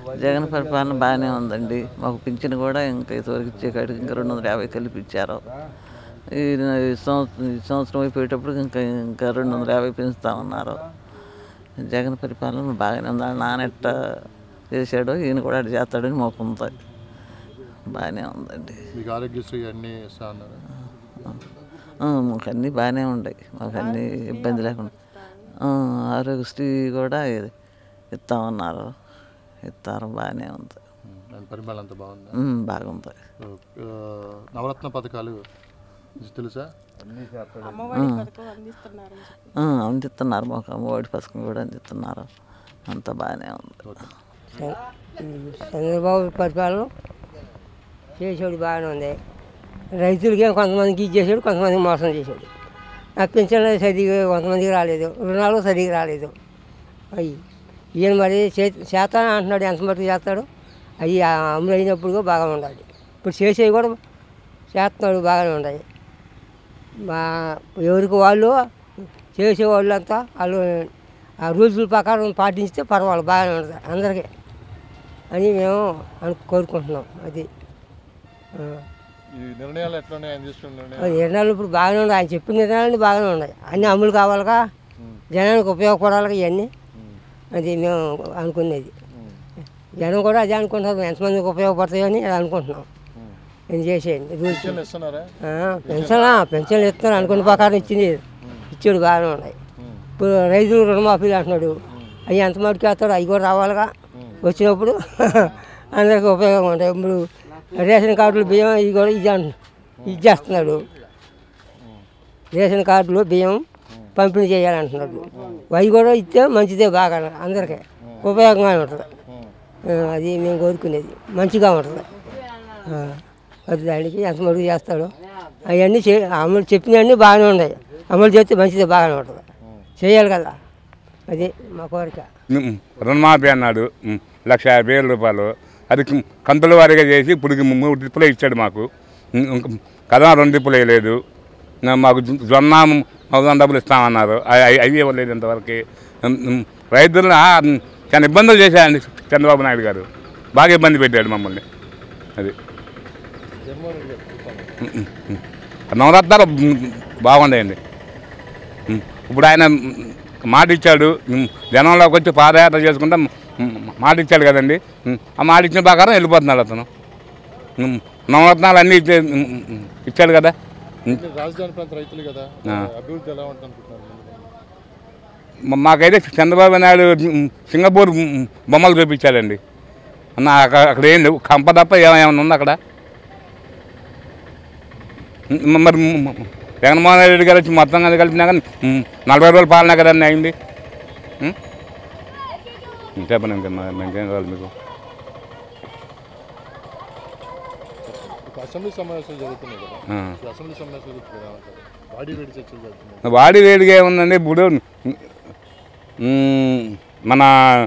జగన్ పరిపాలన బాగానే ఉందండి మాకు పింఛన్ కూడా ఇంకా ఇంతవరకు ఇచ్చే కాడికి ఇంకా రెండు వందల యాభై కల్పించారు ఈ ఈ సంవత్సరం ఈ సంవత్సరం అయిపోయేటప్పుడు ఇంకా ఇంకా రెండు వందల యాభై పెంచుతా ఉన్నారు జగన్ పరిపాలన బాగానే ఉంది వాళ్ళ నాన్న ఎట్ట చేశాడో ఈయన కూడా అటు చేస్తాడని మాకు ఉంది బాగానే ఉందండి మీకు ఆరోగ్యశ్రీ అన్నీ ఇస్తా ఉన్నారు ఆ, మాకు అన్నీ బాగానే ఉన్నాయి మాకు అన్నీ ఇబ్బంది లేకుండా ఆ, ఆరోగ్యశ్రీ కూడా ఇది ఇస్తా ఉన్నారు ఇస్తారు బాగానే ఉంది దాని పరిపాలన అంత బాగుంది ఉమ్, బాగుంది నవరత్న పథకాలు ఇది తెలుసా అమ్మఒడి పథకం అందిస్తున్నారు ఆ, అందిస్తున్నారు మాకు అమ్మఒడి పథకం కూడా అందిస్తున్నారు అంతా బాగానే ఉంది చంద్రబాబు పరిపాలన చేసాడు బాగానే ఉంది రైతులకి కొంతమందికి ఇచ్చేసాడు కొంతమందికి మోసం చేశాడు ఆ పింఛన్లు సరిగ్గా కొంతమందికి రాలేదు రుణాలు సరిగ్గా రాలేదు అవి ఈయన మరి చే- చేస్తాను అంటున్నాడు ఎంత మటుకు చేస్తాడు అవి అమలు అయినప్పుడు బాగా ఉండాలి ఇప్పుడు చేసేవి కూడా చేస్తున్నాడు బాగానే ఉన్నాయి మా ఎవరికి వాళ్ళు చేసేవాళ్ళు అంతా వాళ్ళు ఆ రూల్స్ ప్రకారం పాటించితే పర్వాలేదు బాగానే ఉంటుంది అందరికీ అని మేము అను కోరుకుంటున్నాం అది ఆ. ఈ నిర్ణయాలు ఎట్లున్నాయి ఆయన తీసుకున్న నిర్ణయాలు ఆ నిర్ణయాలు ఇప్పుడు బాగానే ఉన్నాయి ఆయన చెప్పిన నిర్ణయాలు బాగానే ఉన్నాయి అన్నీ అమలు కావాలిగా జనానికి ఉపయోగపడాలిగా ఇవన్నీ అది మేము అనుకునేది జనం కూడా అదే అనుకుంటున్నారు ఎంతమందికి ఉపయోగపడతాయో అని అనుకుంటున్నాం నేను చేసేయండి రూల్స్ పెన్షన్లు ఇస్తున్నారా పెన్షన్ పెన్షన్లు ఇస్తున్నారు అనుకున్న ప్రకారం ఇచ్చింది ఇచ్చాడు బాగానే ఉన్నాయి ఇప్పుడు రైతులు రుణమాఫీలు అంటున్నాడు అవి ఎంత మటుకు వేస్తాడు అవి కూడా రావాలిగా వచ్చినప్పుడు అందరికీ ఉపయోగం ఉంటాయి ఇప్పుడు రేషన్ కార్డులు బియ్యం ఇవి కూడా ఇది అంటు ఇచ్చేస్తున్నాడు రేషన్ కార్డులు బియ్యం పంపిణీ చేయాలంటున్నాడు అవి కూడా ఇస్తే మంచిదే బాగా అందరికీ ఉపయోగంగా ఉంటుంది ఆ, అది మేము కోరుకునేది మంచిగా ఉంటుంది ఆ, అది దానికి ఎంత మడుగు చేస్తాడో అవన్నీ చే అమలు చెప్పినవన్నీ బాగానే ఉన్నాయి అమలు చేస్తే మంచిదే బాగానే ఉంటుంది చేయాలి కదా అది మా కోరిక ఉమ్, రుణమాఫీ అన్నాడు ఉమ్, లక్ష యాభై వేల రూపాయలు అది కం- కంతుల వారీగా చేసి ఇప్పుడు మూడు టిప్పులే ఇచ్చాడు మాకు ఉమ్, ఇంక కదా రెండు టిప్పులు వేయలేదు నా మాకు జొ- జొన్న మొదలు డబ్బులు ఇస్తామన్నారు అవి అవి- అవి ఇవ్వలేదు ఇంతవరకు ఉమ్, ఉమ్, రైతులను ఆ, ఉమ్, చాలా ఇబ్బందులు చేశాడండి చంద్రబాబు నాయుడు గారు బాగా ఇబ్బంది పెట్టాడు మమ్మల్ని అది జగన్మోహన్ రెడ్డి గారు చూస్తాను ఉమ్, ఉమ్, ఉమ్. నవరత్నాలు ఉమ్, బాగున్నాయండి ఉమ్, ఇప్పుడు ఆయన ఉమ్, మాట ఇచ్చాడు ఉమ్, జనంలోకి వచ్చి పాదయాత్ర చేసుకుంటా ఉమ్, మాట ఇచ్చాడు కదండి ఉమ్, ఆ మాట ఇచ్చిన ప్రకారం వెళ్ళిపోతున్నాడు అతను ఉమ్, నవరత్నాలు అన్నీ ఇచ్చే ఉమ్, ఉమ్, ఇచ్చాడు కదా ఉమ్, మీరు రాజధాని ప్రాంత రైతులు కదా ఆ. అభివృద్ధి ఎలా ఉంటుంది అనుకుంటున్నారు మా- మాకైతే చంద్రబాబు నాయుడు ఉమ్, సింగపూర్ ఉమ్, బొమ్మలు చూపించాడండి అన్న అక్కడ అక్కడ ఏం లేవు కంప తప్ప ఏమైనా ఉంది అక్కడ ఉమ్, మరి ఉమ్, ఉమ్, జగన్మోహన్ రెడ్డి గారు వచ్చి మొత్తం అది కలిపినాక ఉమ్, నలభై రోజుల పాలన కదండి అయింది ఉమ్? ఉమ్, చెప్పండి ఇంకా మా- ఇంకేం కావాలి మీకు ఇప్పుడు అసెంబ్లీ సమావేశాలు జరుగుతున్నాయి కదా ఆ. ఇప్పుడు అసెంబ్లీ సమావేశాలు గురించి మీరు ఏమంటారు వాడి వేడి చర్చలు జరుగుతున్నాయి వాడి వేడిగా ఏముందండి ఇప్పుడు ఉమ్, మన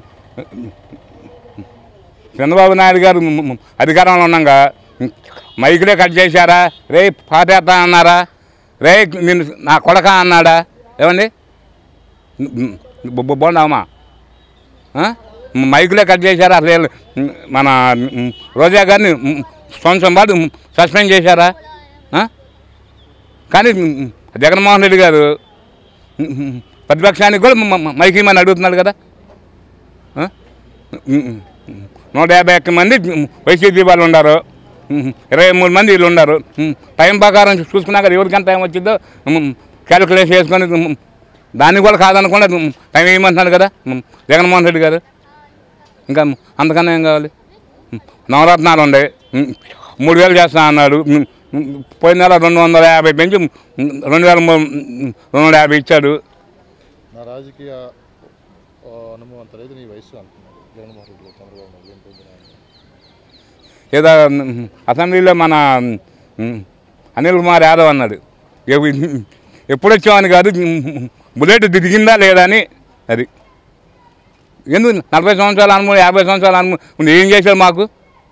చంద్రబాబు నాయుడు గారు మ్- మ్- అధికారంలో ఉన్నాగా మైకులే కట్ చేశారా రే పాటేస్తా అన్నారా రే నేను నా కొడక అన్నాడా ఏమండి బాగుండవమ్మా మైకులే కట్ చేశారా అసలు వీళ్ళు, మ్, మన మ్, రోజా గారిని మ్, సంవత్సరం పాటు మ్, సస్పెండ్ చేశారా ఆ? కానీ మ్, జగన్మోహన్ రెడ్డి గారు మ్, ప్రతిపక్షానికి కూడా మ- మ- మైకి మని అడుగుతున్నాడు కదా ఆ? మ్, మ్, నూట యాభై ఒక్క మంది మ్, వైసీపీ వాళ్ళు ఉన్నారు మ్, ఇరవై మూడు మంది వీళ్ళు ఉన్నారు మ్, టైం ప్రకారం చూసుకున్నాక ఎవరికి ఎంత టైం వచ్చిందో క్యాలిక్యులేషన్ చేసుకొని మ్, దాన్ని కూడా కాదనకుండా మ్, టైం వేయమంటున్నాడు కదా మ్, జగన్మోహన్ రెడ్డి గారు ఇంకా అంతకన్నా ఏం కావాలి మ్, నవరత్నాలు ఉండే మ్, మూడు వేలు చేస్తా అన్నాడు మ్, మ్, పోయిన నెల రెండు వందల యాభై పెంచి మ్, రెండు వేల మూ- మ్, రెండు వందల యాభై ఇచ్చాడు నా రాజకీయ ఆ, అనుభవం అంత లేదు నీ వయసు అంటున్నారు జగన్మోహన్ రెడ్డి గారు చంద్రబాబు నాయుడు ఏం పొందినా ఏదో మ్, అసెంబ్లీలో మన మ్, అనిల్ కుమార్ యాదవ్ అన్నాడు ఎప్పు- ఎప్పుడు వచ్చామని కాదు మ్, బుల్లెట్ దిగిందా లేదా అని అది ఎందుకు నలభై సంవత్సరాల అనుభవం యాభై సంవత్సరాల అనుభవం ఏం చేశారు మాకు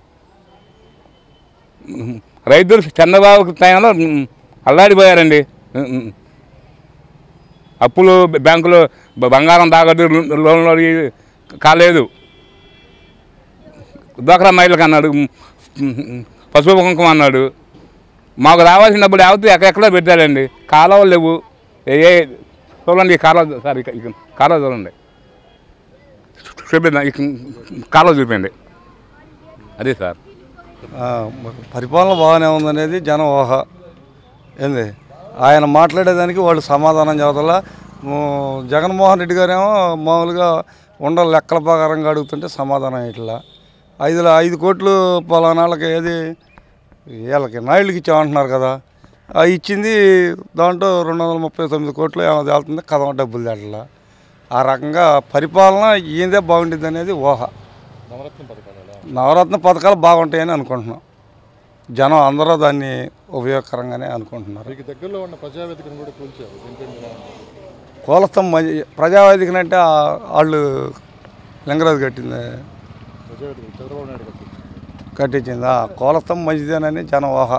మ్, రైతులు చంద్రబాబు టైంలో మ్, అల్లాడిపోయారండి మ్, అప్పులు బ్యాంకులో బ- బంగారం తాగదు లోన్లు అడిగి కాలేదు డ్వాక్రా మహిళలకు అన్నాడు మ్, మ్, పసుపు కుంకుమ అన్నాడు మాకు రావాల్సిన డబ్బులు యావత్తు ఎక్కడెక్కడో పెట్టారండి కాలువలు లేవు ఏ ఏ చూడండి ఈ కాలువ సార్ ఇక- ఇక కాలువ చూడండి చూపింది ఇక కాలువ చూపింది అదే సార్ ఆ, పరిపాలన బాగానే ఉందనేది జనం ఊహ ఏంది ఆయన మాట్లాడేదానికి వాళ్ళు సమాధానం చదవాల జగన్మోహన్ రెడ్డి గారేమో మామూలుగా ఉండ లెక్కల ప్రకారంగా అడుగుతుంటే సమాధానం ఇట్లా ఐదు ఐదు కోట్లు పలానాళ్ళకి ఏది వీళ్ళకి నాయుళ్ళకి ఇచ్చామంటున్నారు కదా ఆ ఇచ్చింది దాంట్లో రెండు వందల ముప్పై తొమ్మిది కోట్లు ఏమో తేలుతుంది కథం డబ్బులు తేటలా ఆ రకంగా పరిపాలన ఈయనదే బాగుంటుంది అనేది ఊహ నవరత్న పథకాలు ఎలా నవరత్న పథకాలు బాగుంటాయని అనుకుంటున్నాం జనం అందరూ దాన్ని ఉపయోగకరంగానే అనుకుంటున్నారు మీకు దగ్గరలో ఉన్న ప్రజావేదికను కూడా కూల్చారు దీనిపై మీరు ఏమంటారు? కోలస్తం మంచి ప్రజావేదికనంటే ఆ- వాళ్ళు లింగరాజు కట్టింది ప్రజావేదిక చంద్రబాబు నాయుడు గారు కట్టించింది ఆ కోలస్తం మంచిదేనని జనం ఊహ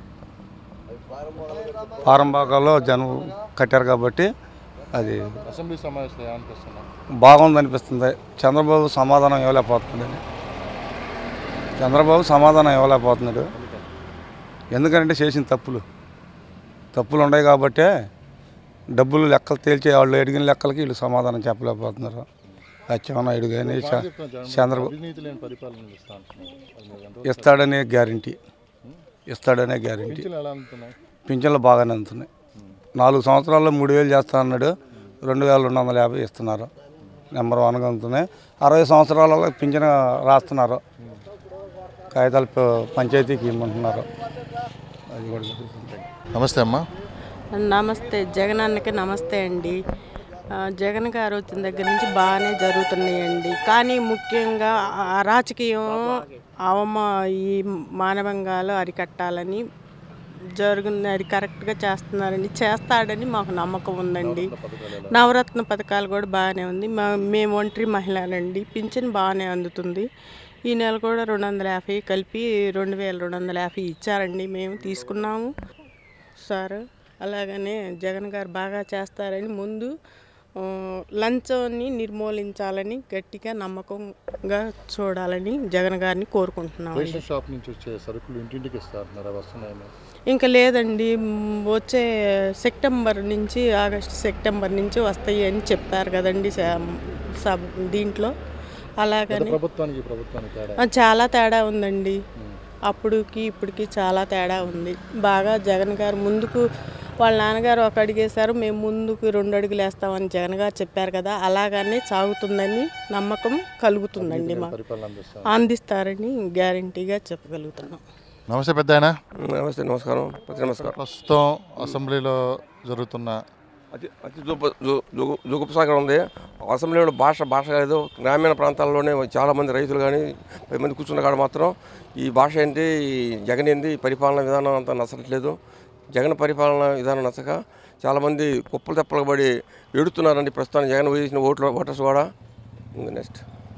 పారంబాకాల్లో జనం కట్టారు కాబట్టి అది అసెంబ్లీ సమావేశంలో ఏమనిపిస్తున్నారు బాగుందనిపిస్తుంది చంద్రబాబు సమాధానం ఇవ్వలేకపోతున్నాడు చంద్రబాబు సమాధానం ఇవ్వలేకపోతున్నాడు ఎందుకంటే చేసిన తప్పులు తప్పులు ఉన్నాయి కాబట్టే డబ్బులు లెక్కలు తేల్చే వాళ్ళు అడిగిన లెక్కలకి వీళ్ళు సమాధానం చెప్పలేకపోతున్నారు అచ్చెన్నాయుడు కానీ చ- చెప్తున్నారు జగన్ చంద్రబాబు అవినీతి లేని పరిపాలన ఇస్తా అంటున్నారు అది మీరు ఎంతవరకు ఇస్తాడనే గ్యారంటీ ఇస్తాడనే గ్యారంటీ పింఛన్లు ఎలా అందుతున్నాయి పింఛన్లు బాగానే అందుతున్నాయి నాలుగు సంవత్సరాల్లో మూడు వేలు చేస్తా అన్నాడు రెండు వేల రెండు వందల యాభై ఇస్తున్నారు నెంబర్ వన్గా అందుతున్నాయి అరవై సంవత్సరాలలో పింఛన్ రాస్తున్నారు కాగితాలు ప- పంచాయతీకి ఇమ్మంటున్నారు అది కూడా జరుగుతుంది. నమస్తే అమ్మా నమస్తే జగన్ అన్నకి నమస్తే అండి ఆ, జగన్ గారు వచ్చిన దగ్గర నుంచి బాగానే జరుగుతున్నాయండి కానీ ముఖ్యంగా ఆ రాజకీయం అవమా ఈ మానవంగాలు అరికట్టాలని జరుగుతుంది అది కరెక్ట్గా చేస్తున్నారని చేస్తాడని మాకు నమ్మకం ఉందండి నవరత్న పథకాలు కూడా బాగానే ఉంది మా మేము ఒంటరి మహిళలండి పింఛన్ బాగానే అందుతుంది ఈ నెల కూడా రెండు వందల యాభై కలిపి రెండు వేల రెండు వందల యాభై ఇచ్చారండి మేము తీసుకున్నాము సార్ అలాగనే జగన్ గారు బాగా చేస్తారని ముందు ఆ, లంచాన్ని నిర్మూలించాలని గట్టిగా నమ్మకంగా చూడాలని జగన్ గారిని కోరుకుంటున్నాము రేషన్ షాప్ నుంచి వచ్చే సరుకులు ఇంటింటికి ఇస్తారు అవి వస్తున్నాయని ఇంకా లేదండి మ్, వచ్చే సెప్టెంబర్ నుంచి ఆగస్ట్ సెప్టెంబర్ నుంచి వస్తాయి అని చెప్పారు కదండి స- సబ్ దీంట్లో గత అలాగని ప్రభుత్వానికి ఈ ప్రభుత్వానికి తేడా ఆ, చాలా తేడా ఉందండి అప్పుడుకి ఇప్పటికి చాలా తేడా ఉంది బాగా జగన్ గారు ముందుకు వాళ్ళ నాన్నగారు ఒక అడుగు వేశారు మేము ముందుకు రెండు అడుగులు వేస్తామని జగన్ గారు చెప్పారు కదా అలాగనే సాగుతుందని నమ్మకం కలుగుతుందండి మాకు పరిపాలన అందిస్తారు అందిస్తారని గ్యారంటీగా చెప్పగలుగుతున్నాం నమస్తే పెద్ద ఆయన నమస్తే నమస్కారం ప్రతి నమస్కారం ప్రస్తుతం అసెంబ్లీలో జరుగుతున్న అతి అతి జూప జూ- జూ- జూగుప్సాగర్ ఉంది అసెంబ్లీలో భాష భాష లేదు గ్రామీణ ప్రాంతాల్లోనే చాలామంది రైతులు కానీ పది మంది కూర్చున్న కాడ మాత్రం ఈ భాష ఏంటి ఈ జగన్ ఏంటి ఈ పరిపాలన విధానం అంతా నచ్చట్లేదు జగన్ పరిపాలన విధానం నచ్చక చాలామంది కుప్పలు తెప్పలు పడి ఎడుతున్నారండి ప్రస్తుతం జగన్ వేసిన ఓట్లు ఓటర్స్ కూడా నెక్స్ట్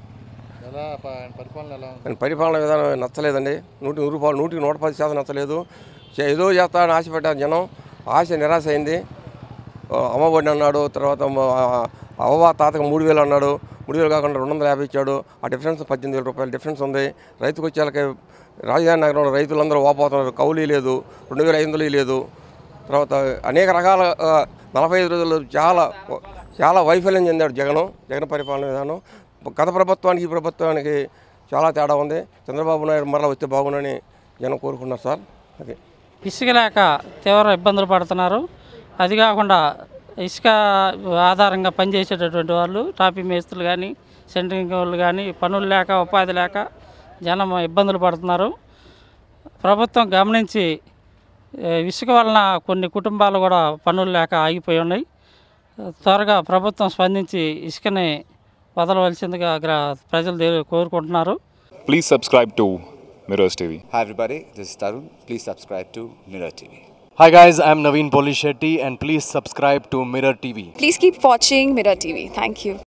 ఎలా ప- ఆయన పరిపాలన ఎలా ఉంది ఆయన పరిపాలన విధానం నచ్చలేదండి నూటి నూరు రూపాయలు నూటికి నూట పది శాతం నచ్చలేదు చే- ఏదో చేస్తాడని ఆశపడ్డారు జనం ఆశ నిరాశ అయింది ఆ, అమ్మఒడి అన్నాడు తర్వాత మ- ఆ, అవ్వ తాతకు మూడు వేలు అన్నాడు మూడు వేలు కాకుండా రెండు వందల యాభై ఇచ్చాడు ఆ డిఫరెన్స్ పద్దెనిమిది వేల రూపాయలు డిఫరెన్స్ ఉంది రైతుకు వచ్చేళ్ళకి రాజధాని నగరంలో రైతులందరూ వాపోతున్నారు కౌలీ లేదు రెండు వేల ఐదు వందలు లేదు తర్వాత అనేక రకాల ఆ, నలభై ఐదు రోజులు చాలా చాలా వైఫల్యం చెందాడు జగన్ జగన్ పరిపాలన విధానం గత ప్రభుత్వానికి ఈ ప్రభుత్వానికి చాలా తేడా ఉంది చంద్రబాబు నాయుడు మరలా వస్తే బాగుండని జనం కోరుకున్నారు సార్ అది ఇసుక లేక తీవ్ర ఇబ్బందులు పడుతున్నారు అది కాకుండా ఇసుక ఆధారంగా పనిచేసేటటువంటి వాళ్ళు టాపీ మేస్త్రులు కానీ సెంటరింగ్ వాళ్ళు కానీ పనులు లేక ఉపాధి లేక జనం ఇబ్బందులు పడుతున్నారు ప్రభుత్వం గమనించి ఏ, ఇసుక వలన కొన్ని కుటుంబాలు కూడా పనులు లేక ఆగిపోయి ఉన్నాయి త్వరగా ప్రభుత్వం స్పందించి ఇసుకని వదలవలసిందిగా గ్రా ప్రజలు దే- కోరుకుంటున్నారు Please subscribe to Mirrors TV. Hi everybody, this is Tarun. Please subscribe to Mirror TV. Hi guys, I'm Naveen Polishetty and please subscribe to Mirror TV. Please keep watching Mirror TV. Thank you.